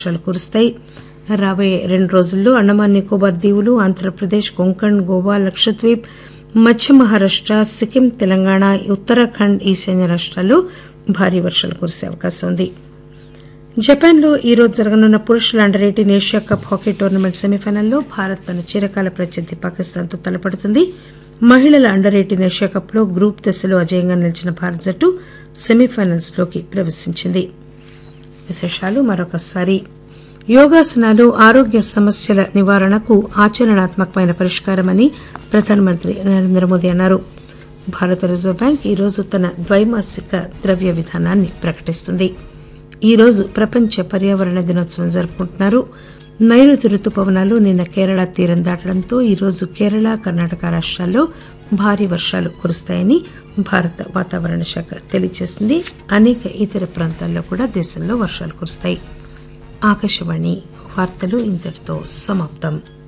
వర్షాలు కురుస్తాయి రాబోయే రెండు రోజుల్లో అండమాన్ నికోబార్ దీవులు ఆంధ్రప్రదేశ్ కొంకణ్ గోవా లక్షద్వీప్ మధ్య మహారాష్ట సిక్కిం తెలంగాణ ఉత్తరాఖండ్ ఈశాన్య రాష్టాల్లో భారీ వర్షాలు కురిసే అవకాశం ఉంది జపాన్లో ఈ రోజు జరగనున్న పురుషుల under eighteen Asia cup hockey tournament సెమీఫైనల్లో భారత్ తన చిరకాల ప్రత్యర్థి పాకిస్తాన్తో తలపడుతుంది మహిళల అండర్ ఎయిటీన్ ఏషియా కప్లో గ్రూప్ దశలో అజయంగా నిలిచిన భారత జట్టు సెమీఫైనల్స్ లోకి ప్రవేశించింది విశేషాలు మరొకసారి యోగాసనాలు ఆరోగ్య సమస్యల నివారణకు ఆచరణాత్మకమైన పరిష్కారమని ప్రధానమంత్రి నరేంద్ర మోదీ అన్నారు భారత రిజర్వ్ బ్యాంక్ ఈ రోజు తన ద్వైమాసిక ద్రవ్య విధానాన్ని ప్రకటిస్తుంది ఈ రోజు ప్రపంచ పర్యావరణ దినోత్సవం జరుపుకుంటున్నారు నైరుతి రుతుపవనాలు నిన్న కేరళ తీరం దాటడంతో ఈ రోజు కేరళ కర్ణాటక రాష్ట్రాల్లో భారీ వర్షాలు కురుస్తాయని భారత వాతావరణ శాఖ తెలియజేసింది అనేక ఇతర ప్రాంతాల్లో కూడా దేశంలో వర్షాలు కురుస్తాయి ఆకాశవాణి వార్తలు ఇంతటితో సమాప్తం